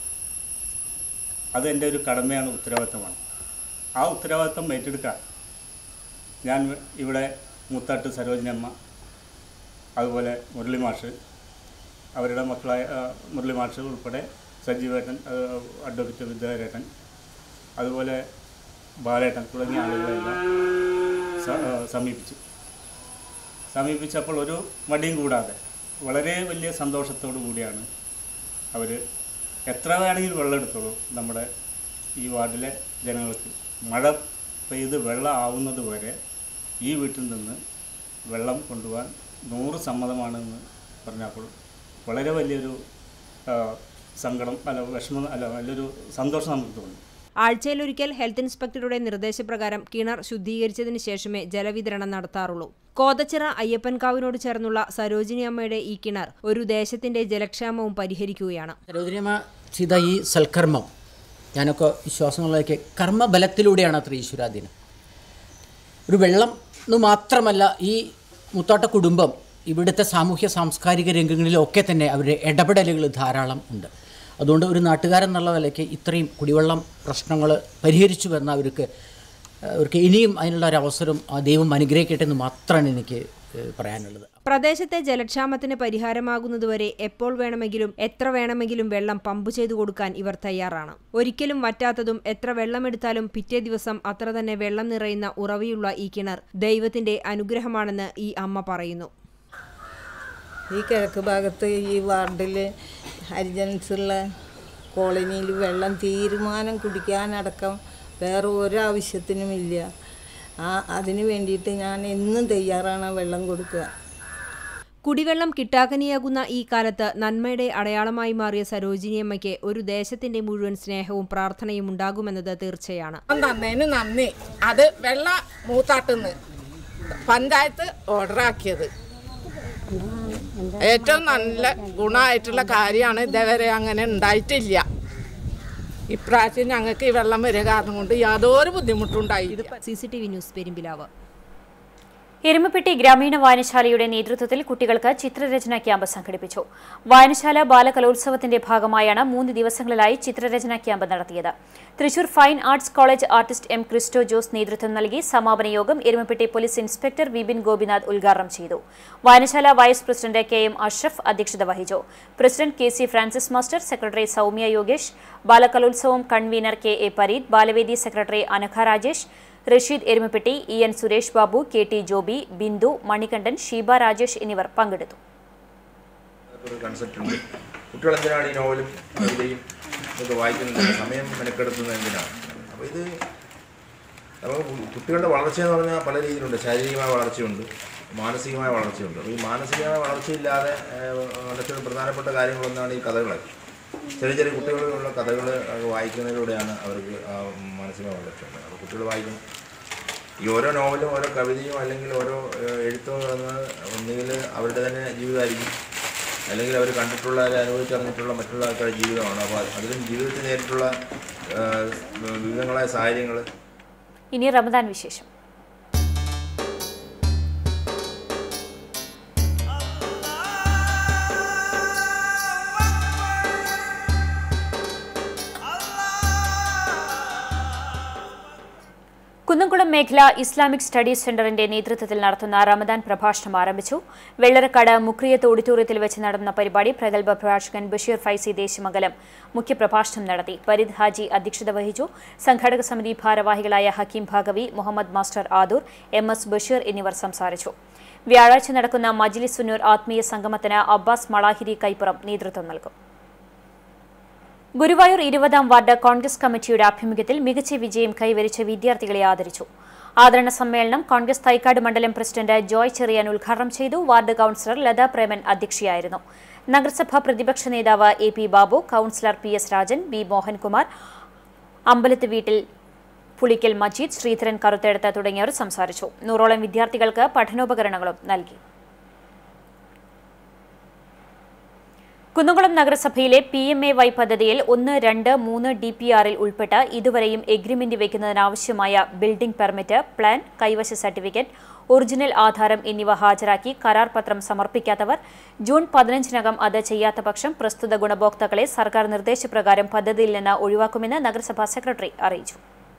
അത് എൻ്റെ ഒരു കടമയാണ് ഉത്തരവാദിത്തമാണ് ആ ഉത്തരവാദിത്തം ഏറ്റെടുക്കാൻ ഞാൻ ഇവിടെ മുത്താട്ട് സരോജിനമ്മ അതുപോലെ മുരളി മാഷ് അവരുടെ മക്കളായ ആ, മുരളി മാഷ് ഉൾപ്പെടെ സജീവേട്ടൻ ആ, അഡ്വക്കേറ്റ് വിദ്യാരേട്ടൻ അതുപോലെ ബാലേട്ടൻ തുടങ്ങിയ ആളുകളെല്ലാം സ- ആ, സമീപിച്ചു സമീപിച്ചപ്പോൾ ഒരു മടിയും കൂടാതെ വളരെ വലിയ സന്തോഷത്തോടു കൂടിയാണ് അവർ എത്ര വേണമെങ്കിലും വെള്ളം എടുത്തോളൂ നമ്മുടെ ഈ വാർഡിലെ ജനങ്ങൾക്ക് മഴ പെയ്ത് വെള്ളം ആവുന്നത് വരെ ഈ വീട്ടിൽ നിന്ന് വെള്ളം കൊണ്ടുപോകാൻ നൂറ് സമ്മതമാണെന്ന് പറഞ്ഞപ്പോൾ വളരെ വലിയൊരു ആ, സങ്കടം അല്ല വിഷമം അല്ല വലിയൊരു സന്തോഷം നമുക്ക് തോന്നി ആഴ്ചയിലൊരിക്കൽ ഹെൽത്ത് ഇൻസ്പെക്ടറുടെ നിർദ്ദേശപ്രകാരം കിണർ ശുദ്ധീകരിച്ചതിന് ശേഷമേ ജലവിതരണം നടത്താറുള്ളൂ കോതച്ചിറ അയ്യപ്പൻകാവിനോട് ചേർന്നുള്ള സരോജിനി അമ്മയുടെ ഈ കിണർ ഒരു ദേശത്തിന്റെ ജലക്ഷാമവും പരിഹരിക്കുകയാണ് സരോജിനിയമ്മ ചെയ്ത ഈ സൽക്കർമ്മം ഞാനൊക്കെ വിശ്വാസങ്ങളിലേക്ക് കർമ്മബലത്തിലൂടെയാണ് അത്ര ഈശ്വരാധീനം ഒരു വെള്ളം എന്ന് മാത്രമല്ല ഈ മുത്താട്ട കുടുംബം ഇവിടുത്തെ സാമൂഹ്യ സാംസ്കാരിക രംഗങ്ങളിലൊക്കെ തന്നെ അവരുടെ ഇടപെടലുകൾ ധാരാളം ഉണ്ട് അതുകൊണ്ട് ഒരു നാട്ടുകാരെന്നുള്ള നിലയ്ക്ക് ഇത്രയും കുടിവെള്ളം പ്രശ്നങ്ങൾ പരിഹരിച്ചു വന്ന അവർക്ക് അവർക്ക് ഇനിയും അതിനുള്ള ഒരു അവസരം ആ ദൈവം അനുഗ്രഹിക്കട്ടെ എന്ന് മാത്രമാണ് എനിക്ക് ഏഹ്, പറയാനുള്ളത് പ്രദേശത്തെ ജലക്ഷാമത്തിന് പരിഹാരമാകുന്നതുവരെ എപ്പോൾ വേണമെങ്കിലും എത്ര വേണമെങ്കിലും വെള്ളം പമ്പ് ചെയ്തു കൊടുക്കാൻ ഇവർ തയ്യാറാണ് ഒരിക്കലും വറ്റാത്തതും എത്ര വെള്ളമെടുത്താലും പിറ്റേ ദിവസം അത്ര തന്നെ വെള്ളം നിറയുന്ന ഉറവിയുള്ള ഈ കിണർ ദൈവത്തിന്റെ അനുഗ്രഹമാണെന്ന് ഈ അമ്മ പറയുന്നു ഈ കിഴക്ക് ഭാഗത്ത് ഈ വാർഡിൽ ഹരിജൻസുള്ള കോളനിയിൽ വെള്ളം തീരുമാനം കുടിക്കാനടക്കം വേറെ ഒരാവശ്യത്തിനുമില്ല ആ അതിന് വേണ്ടിയിട്ട് ഞാൻ എന്നും തയ്യാറാണ് ആ വെള്ളം കൊടുക്കുക കുടിവെള്ളം കിട്ടാക്കനിയാകുന്ന ഈ കാലത്ത് നന്മയുടെ അടയാളമായി മാറിയ സരോജിനിയമ്മയ്ക്ക് ഒരു ദേശത്തിന്റെ മുഴുവൻ സ്നേഹവും പ്രാർത്ഥനയും ഉണ്ടാകുമെന്നത് തീർച്ചയാണ് തന്നതിന് നന്ദി അത് വെള്ള മൂത്താട്ടുന്ന് പഞ്ചായത്ത് ഓർഡറാക്കിയത് ഏറ്റവും നല്ല ഗുണമായിട്ടുള്ള കാര്യമാണ് ഇതേവരെ അങ്ങനെ ഉണ്ടായിട്ടില്ല ഇപ്രാവശ്യം ഞങ്ങൾക്ക് ഈ വെള്ളം വരിക കാരണം കൊണ്ട് യാതൊരു ബുദ്ധിമുട്ടുണ്ടായില്ല C C T V news Perumpilavu Erumapetty ഗ്രാമീണ വായനശാലയുടെ നേതൃത്വത്തിൽ കുട്ടികൾക്ക് ചിത്രരചന ക്യാമ്പ് സംഘടിപ്പിച്ചു വായനശാല ബാലകലോത്സവത്തിന്റെ ഭാഗമായാണ് മൂന്ന് ദിവസങ്ങളിലായി ചിത്രരചന ക്യാമ്പ് നടത്തിയത് Thrissur fine arts college artist M Christo Jose നേതൃത്വം നൽകി സമാപന യോഗം എരുമപ്പെട്ടി പോലീസ് ഇൻസ്പെക്ടർ വിപിൻ ഗോപിനാഥ് ഉദ്ഘാടനം ചെയ്തു വായനശാല vice president K M Ashraf അധ്യക്ഷത വഹിച്ചു president K C Francis master secretary Soumya Yogesh ബാലകലോത്സവം കൺവീനർ കെ എ പരീദ് ബാലവേദി secretary Anagha Rajesh Rasheed Erumapetty E N Suresh Babu K T Joby Bindu Manikandan Sheeba Rajesh എന്നിവർ പങ്കെടുത്തു ഒരു കൺസെപ്റ്റ് ഉണ്ട് കുട്ടികൾ എന്തിനാണ് ഈ നോവലും കവിതയും ഇതൊക്കെ വായിക്കുന്നത് സമയം മെനക്കെടുത്തുന്നത് എന്തിനാണ് അപ്പോൾ ഇത് നമുക്ക് കുട്ടികളുടെ വളർച്ച എന്ന് പറഞ്ഞാൽ പല രീതിയിലുണ്ട് ശാരീരികമായ വളർച്ചയുണ്ട് മാനസികമായ വളർച്ചയുണ്ട് അപ്പോൾ ഈ മാനസികമായ വളർച്ചയില്ലാതെ വളർച്ചയുടെ പ്രധാനപ്പെട്ട കാര്യങ്ങളൊന്നാണ് ഈ കഥകളൊക്കെ ചെറിയ ചെറിയ കുട്ടികളുള്ള കഥകൾ വായിക്കുന്നതിലൂടെയാണ് അവർക്ക് ആ മാനസികമായ വളർച്ച ഉണ്ടാകുന്നത് അപ്പോൾ കുട്ടികൾ വായിക്കും ഈ ഓരോ നോവലും ഓരോ കവിതയും അല്ലെങ്കിൽ ഓരോ ഏഹ്, എഴുത്തോ എന്നത് ഒന്നുകിൽ അവരുടെ തന്നെ ജീവിതമായിരിക്കും അല്ലെങ്കിൽ അവർ കണ്ടിട്ടുള്ള അല്ലെങ്കിൽ അനുഭവിച്ചറിഞ്ഞിട്ടുള്ള മറ്റുള്ള ആൾക്കാരുടെ ജീവിതമാണ് അപ്പോൾ അതിലും ജീവിതത്തിൽ നേരിട്ടുള്ള ഏഹ്, വിവിധങ്ങളായ സാഹചര്യങ്ങൾ ഇനി റമദാൻ വിശേഷം കുന്നംകുളം മേഖല ഇസ്ലാമിക് സ്റ്റഡീസ് സെന്ററിന്റെ നേതൃത്വത്തിൽ നടത്തുന്ന റമദാൻ പ്രഭാഷണം ആരംഭിച്ചു വെള്ളറക്കാട് മുക്രിയത്ത് ഓഡിറ്റോറിയത്തിൽ വെച്ച് നടന്ന പരിപാടി പ്രഗത്ഭ പ്രഭാഷകൻ ബഷീർ ഫൈസി ദേശമംഗലം മുഖ്യപ്രഭാഷണം നടത്തി ഫരീദ് ഹാജി അധ്യക്ഷത വഹിച്ചു സംഘാടക സമിതി ഭാരവാഹികളായ Hakeem Bhagavi Muhammad master Adoor M S Basheer എന്നിവർ സംസാരിച്ചു വ്യാഴാഴ്ച നടക്കുന്ന മജ്ലിസ് സുന്നൂർ ആത്മീയ സംഗമത്തിന് അബ്ബാസ് മളാഹിരി കൈപ്പുറം നേതൃത്വം നൽകും ഗുരുവായൂർ ഇരുപതാം വാർഡ് കോൺഗ്രസ് കമ്മിറ്റിയുടെ ആഭിമുഖ്യത്തിൽ മികച്ച വിജയം കൈവരിച്ച വിദ്യാർത്ഥികളെ ആദരിച്ചു ആദരണ സമ്മേളനം കോൺഗ്രസ് തൈക്കാട് മണ്ഡലം പ്രസിഡന്റ് ജോയ് ചെറിയാൻ ഉദ്ഘാടനം ചെയ്തു വാർഡ് കൌൺസിലർ ലതാ പ്രേമൻ അധ്യക്ഷയായിരുന്നു നഗരസഭാ പ്രതിപക്ഷ നേതാവ് A P Babu councillor P S Rajan B Mohankumar Ambalath വീട്ടിൽ പുളിക്കൽ മജീദ് ശ്രീധരൻ കറുത്തെടുത്ത് തുടങ്ങിയവർ സംസാരിച്ചു നൂറോളം വിദ്യാർത്ഥികൾക്ക് പഠനോപകരണങ്ങളും നൽകി കുന്നംകുളം നഗരസഭയിലെ പി എം എ വൈ പദ്ധതിയിൽ ഒന്ന് രണ്ട് മൂന്ന് ഡി പി ആറിൽ ഉൾപ്പെട്ട് ഇതുവരെയും എഗ്രിമെന്റ് വയ്ക്കുന്നതിനാവശ്യമായ ബിൽഡിംഗ് പെർമിറ്റ് പ്ലാൻ കൈവശ സർട്ടിഫിക്കറ്റ് ഒറിജിനൽ ആധാരം എന്നിവ ഹാജരാക്കി കരാർ പത്രം സമർപ്പിക്കാത്തവർ ജൂൺ പതിനഞ്ചിനകം അത് ചെയ്യാത്ത പക്ഷം പ്രസ്തുത ഗുണഭോക്താക്കളെ സർക്കാർ നിർദ്ദേശപ്രകാരം പദ്ധതിയിൽ നിന്ന് ഒഴിവാക്കുമെന്ന് നഗരസഭാ സെക്രട്ടറി അറിയിച്ചു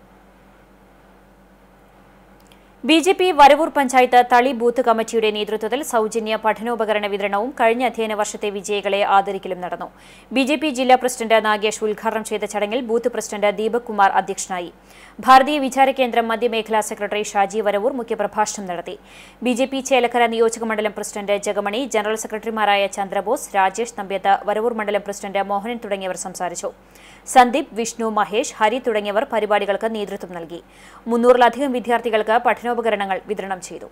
B J P Varavoor panchayat Thali booth കമ്മിറ്റിയുടെ നേതൃത്വത്തിൽ സൗജന്യ പഠനോപകരണ വിതരണവും കഴിഞ്ഞ അധ്യയന വർഷത്തെ വിജയികളെ ആദരിക്കലും നടന്നു ബി ജെ പി ജില്ലാ പ്രസിഡന്റ് നാഗേഷ് ഉദ്ഘാടനം ചെയ്ത ചടങ്ങിൽ ബൂത്ത് പ്രസിഡന്റ് ദീപക് കുമാർ അധ്യക്ഷനായി ഭാരതീയ വിചാര കേന്ദ്രം മധ്യമേഖലാ സെക്രട്ടറി ഷാജി വരവൂർ മുഖ്യപ്രഭാഷണം നടത്തി ബി ജെ പി ചേലക്കര നിയോജക മണ്ഡലം പ്രസിഡന്റ് ജഗമണി ജനറൽ സെക്രട്ടറിമാരായ ചന്ദ്രബോസ് രാജേഷ് നമ്പ്യത്ത് വരവൂർ മണ്ഡലം പ്രസിഡന്റ് മോഹനൻ തുടങ്ങിയവർ സംസാരിച്ചു സന്ദീപ് വിഷ്ണു മഹേഷ് ഹരി തുടങ്ങിയവർ പരിപാടികൾക്ക് നേതൃത്വം നൽകി മുന്നൂറിലധികം വിദ്യാർത്ഥികൾക്ക് പഠനോപകരണങ്ങൾ വിതരണം ചെയ്തു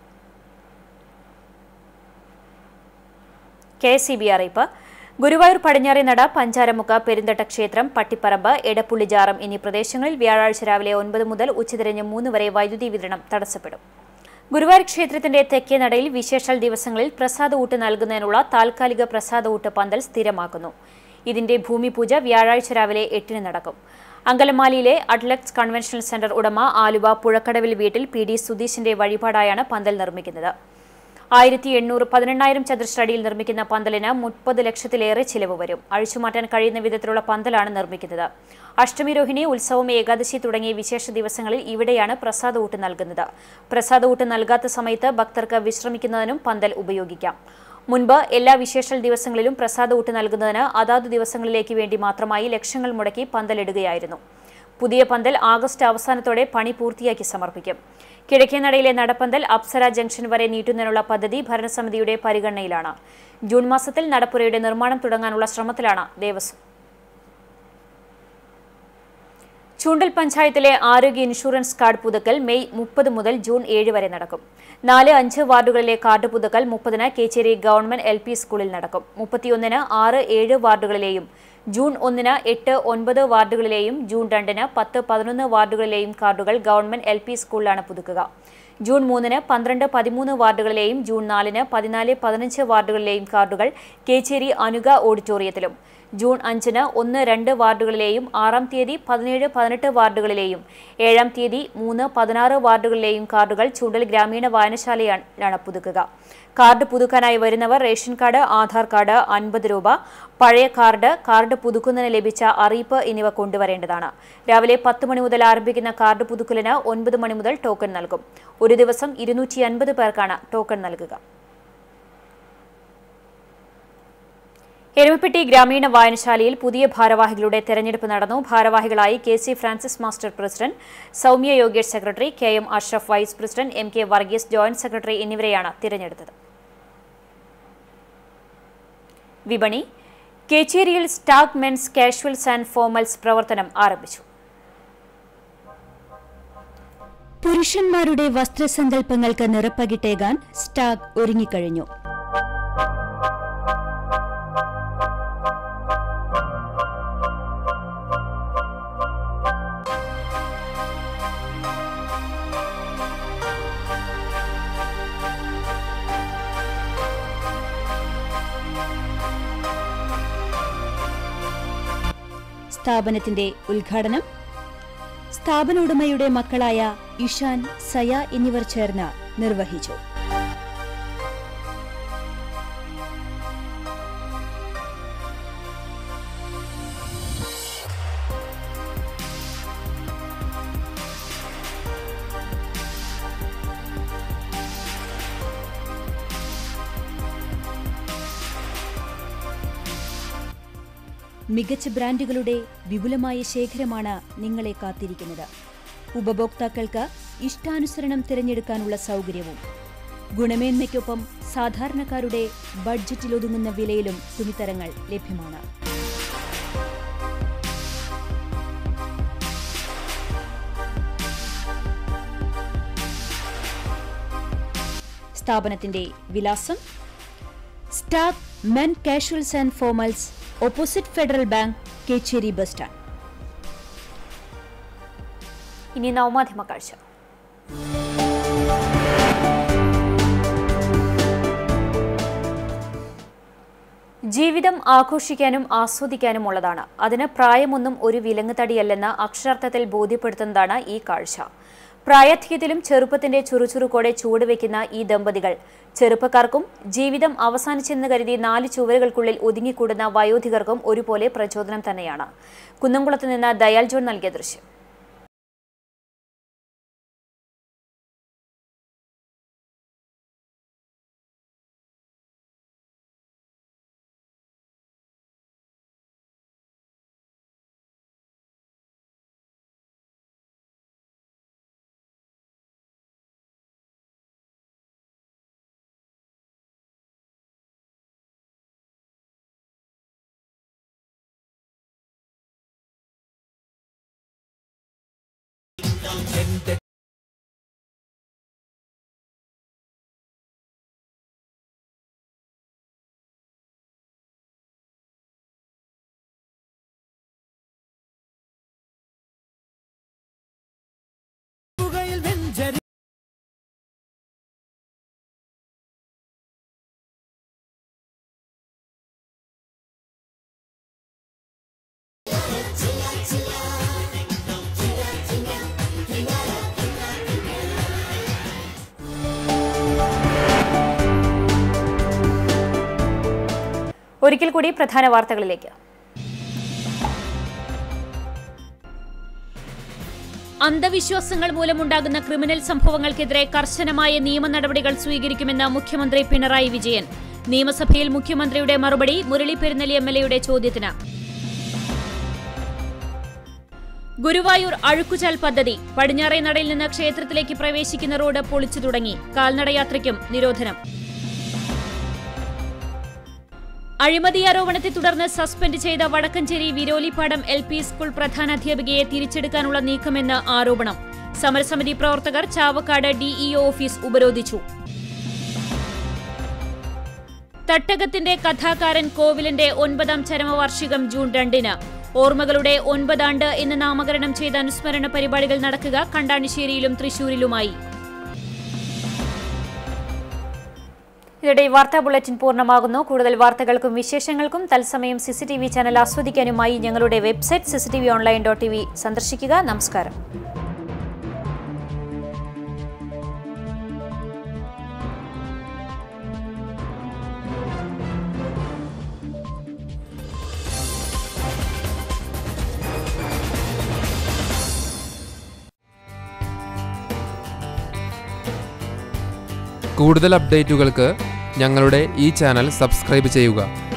കെ സി ബി അറിയിപ്പ് ഗുരുവായൂർ പടിഞ്ഞാറേനട പഞ്ചാരമുക്ക് പെരുന്തട്ട ക്ഷേത്രം പട്ടിപ്പറമ്പ് എടപ്പുള്ളിജാറം എന്നീ പ്രദേശങ്ങളിൽ വ്യാഴാഴ്ച രാവിലെ ഒൻപത് മുതൽ ഉച്ചതിരിഞ്ഞ് മൂന്ന് വരെ വൈദ്യുതി വിതരണം തടസ്സപ്പെടും ഗുരുവായൂർ ക്ഷേത്രത്തിന്റെ തെക്കേ നടയിൽ വിശേഷാൽ ദിവസങ്ങളിൽ പ്രസാദ ഊട്ട് നൽകുന്നതിനുള്ള താൽക്കാലിക പ്രസാദ ഊട്ട് പന്തൽ സ്ഥിരമാക്കുന്നു ഇതിന്റെ ഭൂമിപൂജ വ്യാഴാഴ്ച രാവിലെ എട്ടിന് നടക്കും അങ്കലമാലിയിലെ അഡ്ലക്സ് കൺവെൻഷണൽ സെന്റർ ഉടമ ആലുവ പുഴക്കടവിൽ വീട്ടിൽ പി ഡി സുധീഷിന്റെ വഴിപാടായാണ് പന്തൽ നിർമ്മിക്കുന്നത് ആയിരത്തി എണ്ണൂറ് പതിനെണ്ണായിരം ചതുരശ്ര അടിയിൽ നിർമ്മിക്കുന്ന പന്തലിന് മുപ്പത് ലക്ഷത്തിലേറെ ചിലവ് വരും അഴിച്ചുമാറ്റാൻ കഴിയുന്ന വിധത്തിലുള്ള പന്തലാണ് നിർമ്മിക്കുന്നത് അഷ്ടമി രോഹിണി ഉത്സവം ഏകാദശി തുടങ്ങിയ വിശേഷ ദിവസങ്ങളിൽ ഇവിടെയാണ് പ്രസാദ ഊട്ട് നൽകുന്നത് പ്രസാദ ഊട്ട് നൽകാത്ത സമയത്ത് ഭക്തർക്ക് വിശ്രമിക്കുന്നതിനും പന്തൽ ഉപയോഗിക്കാം മുൻപ് എല്ലാ വിശേഷൽ ദിവസങ്ങളിലും പ്രസാദ ഊട്ട് നൽകുന്നതിന് അതാതു ദിവസങ്ങളിലേക്ക് വേണ്ടി മാത്രമായി ലക്ഷങ്ങൾ മുടക്കി പന്തലിടുകയായിരുന്നു പുതിയ പന്തൽ ആഗസ്റ്റ് അവസാനത്തോടെ പണി പൂർത്തിയാക്കി സമർപ്പിക്കും കിഴക്കേനടയിലെ നടപ്പന്തൽ അപ്സര ജംഗ്ഷൻ വരെ നീട്ടുന്നതിനുള്ള പദ്ധതി ഭരണസമിതിയുടെ പരിഗണനയിലാണ് ജൂൺ മാസത്തിൽ നടപ്പുരയുടെ നിർമ്മാണം തുടങ്ങാനുള്ള ശ്രമത്തിലാണ് ദേവസ്വം ചൂണ്ടൽ പഞ്ചായത്തിലെ ആരോഗ്യ ഇൻഷുറൻസ് കാർഡ് പുതുക്കൽ മെയ് മുപ്പത് മുതൽ ജൂൺ ഏഴ് വരെ നടക്കും നാല് അഞ്ച് വാർഡുകളിലെ കാർഡ് പുതുക്കൽ മുപ്പതിന് കേച്ചേരി ഗവൺമെന്റ് എൽ പി സ്കൂളിൽ നടക്കും മുപ്പത്തിയൊന്നിന് ആറ് ഏഴ് വാർഡുകളിലെയും ജൂൺ ഒന്നിന് എട്ട് ഒൻപത് വാർഡുകളിലെയും ജൂൺ രണ്ടിന് പത്ത് പതിനൊന്ന് വാർഡുകളിലെയും കാർഡുകൾ ഗവൺമെന്റ് എൽ പി സ്കൂളിലാണ് പുതുക്കുക ജൂൺ മൂന്നിന് പന്ത്രണ്ട് പതിമൂന്ന് വാർഡുകളിലെയും ജൂൺ നാലിന് പതിനാല് പതിനഞ്ച് വാർഡുകളിലെയും കാർഡുകൾ കേച്ചേരി അനുഗ ഓഡിറ്റോറിയത്തിലും ജൂൺ അഞ്ചിന് ഒന്ന് രണ്ട് വാർഡുകളിലെയും ആറാം തീയതി പതിനേഴ് പതിനെട്ട് വാർഡുകളിലെയും ഏഴാം തീയതി മൂന്ന് പതിനാറ് വാർഡുകളിലെയും കാർഡുകൾ ചൂണ്ടൽ ഗ്രാമീണ വായനശാലയാണ് പുതുക്കുക കാർഡ് പുതുക്കാനായി വരുന്നവർ റേഷൻ കാർഡ് ആധാർ കാർഡ് അൻപത് രൂപ പഴയ കാർഡ് കാർഡ് പുതുക്കുന്നതിന് ലഭിച്ച അറിയിപ്പ് എന്നിവ കൊണ്ടുവരേണ്ടതാണ് രാവിലെ പത്ത് മണി മുതൽ ആരംഭിക്കുന്ന കാർഡ് പുതുക്കലിന് ഒൻപത് മണി മുതൽ ടോക്കൺ നൽകും ഒരു ദിവസം ഇരുന്നൂറ്റി അൻപത് പേർക്കാണ് ടോക്കൺ നൽകുക എരുമപ്പെട്ടി ഗ്രാമീണ വായനശാലയിൽ പുതിയ ഭാരവാഹികളുടെ തെരഞ്ഞെടുപ്പ് നടന്നു ഭാരവാഹികളായി K C Francis master president Soumya Yogesh secretary K M Ashraf vice president M K Varghese joint secretary എന്നിവരെയാണ് തിരഞ്ഞെടുത്തത് വിപണി കേച്ചേരിയിൽ stack men's casuals and formals പ്രവർത്തനം ആരംഭിച്ചു പുരുഷന്മാരുടെ വസ്ത്രസങ്കല്പങ്ങൾക്ക് നിറപ്പകിട്ടേകാൻ സ്റ്റാഗ് ഒരുങ്ങിക്കഴിഞ്ഞു സ്ഥാപനത്തിന്റെ ഉദ്ഘാടനം സ്ഥാപന ഉടമയുടെ മക്കളായ ഇഷാൻ സയ എന്നിവർ ചേർന്ന് നിർവഹിച്ചു മികച്ച ബ്രാൻഡുകളുടെ വിപുലമായ ശേഖരമാണ് നിങ്ങളെ കാത്തിരിക്കുന്നത് ഉപഭോക്താക്കൾക്ക് ഇഷ്ടാനുസരണം തിരഞ്ഞെടുക്കാനുള്ള സൗകര്യവും ഗുണമേന്മയ്ക്കൊപ്പം സാധാരണക്കാരുടെ ബഡ്ജറ്റിലൊതുങ്ങുന്ന വിലയിലും തുണിത്തരങ്ങൾ ലഭ്യമാണ് സ്ഥാപനത്തിന്റെ വിലാസം stack men casuals and formals opposite Federal Bank Kechery bus stand ഇനി നവമാധ്യമ കാഴ്ച ജീവിതം ആഘോഷിക്കാനും ആസ്വദിക്കാനും ഉള്ളതാണ് അതിന് പ്രായമൊന്നും ഒരു വിലങ്ങുതടിയല്ലെന്ന് അക്ഷരാർത്ഥത്തിൽ ബോധ്യപ്പെടുത്തുന്നതാണ് ഈ കാഴ്ച പ്രായാധിക്യത്തിലും ചെറുപ്പത്തിന്റെ ചുറുചുറുക്കോടെ ചൂടുവെക്കുന്ന ഈ ദമ്പതികൾ ചെറുപ്പക്കാർക്കും ജീവിതം അവസാനിച്ചെന്ന് കരുതി നാല് ചുവരുകൾക്കുള്ളിൽ ഒതുങ്ങിക്കൂടുന്ന വയോധികർക്കും ഒരുപോലെ പ്രചോദനം തന്നെയാണ് കുന്നംകുളത്ത് നിന്ന് ദയാൽ ജോൺ നൽകിയ ദൃശ്യം ഒരിക്കൽ കൂടി പ്രധാന വാർത്തകളിലേക്ക് അന്ധവിശ്വാസങ്ങൾ മൂലമുണ്ടാകുന്ന ക്രിമിനൽ സംഭവങ്ങൾക്കെതിരെ കർശനമായ നിയമ നടപടികൾ സ്വീകരിക്കുമെന്ന് മുഖ്യമന്ത്രി പിണറായി വിജയൻ നിയമസഭയിൽ മുഖ്യമന്ത്രിയുടെ മറുപടി മുരളി പെരുന്നലി എം എൽ എയുടെ ചോദ്യത്തിന് ഗുരുവായൂർ അഴുക്കുചാൽ പദ്ധതി പടിഞ്ഞാറേ നടയിൽ നിന്ന് ക്ഷേത്രത്തിലേക്ക് പ്രവേശിക്കുന്ന റോഡ് പൊളിച്ചു തുടങ്ങി കാൽനടയാത്രയ്ക്കും നിരോധനം അഴിമതി ആരോപണത്തെ തുടർന്ന് സസ്പെൻഡ് ചെയ്ത വടക്കഞ്ചേരി വിരോലിപ്പാടം എൽ പി സ്കൂൾ പ്രധാനാധ്യാപികയെ തിരിച്ചെടുക്കാനുള്ള നീക്കമെന്ന് ആരോപണം സമരസമിതി പ്രവർത്തകർ ചാവക്കാട് ഡിഇഒ ഓഫീസ് ഉപരോധിച്ചു തട്ടകത്തിന്റെ കഥാകാരൻ കോവിലിന്റെ ഒൻപതാം ചരമവാർഷികം ജൂൺ രണ്ടിന് ഓർമ്മകളുടെ ഒൻപതാണ്ട് എന്ന് നാമകരണം ചെയ്ത അനുസ്മരണ പരിപാടികൾ നടക്കുക കണ്ടാണിശ്ശേരിയിലും തൃശൂരിലുമായി ഇതോടെ ഈ വാർത്താ ബുള്ളറ്റിൻ പൂർണ്ണമാകുന്നു കൂടുതൽ വാർത്തകൾക്കും വിശേഷങ്ങൾക്കും തത്സമയം സിസിടിവി ചാനൽ ആസ്വദിക്കാനുമായി ഞങ്ങളുടെ website CCTV online dot T V സന്ദർശിക്കുക നമസ്കാരം കൂടുതൽ അപ്ഡേറ്റുകൾക്ക് ഞങ്ങളുടെ ഈ ചാനൽ സബ്സ്ക്രൈബ് ചെയ്യുക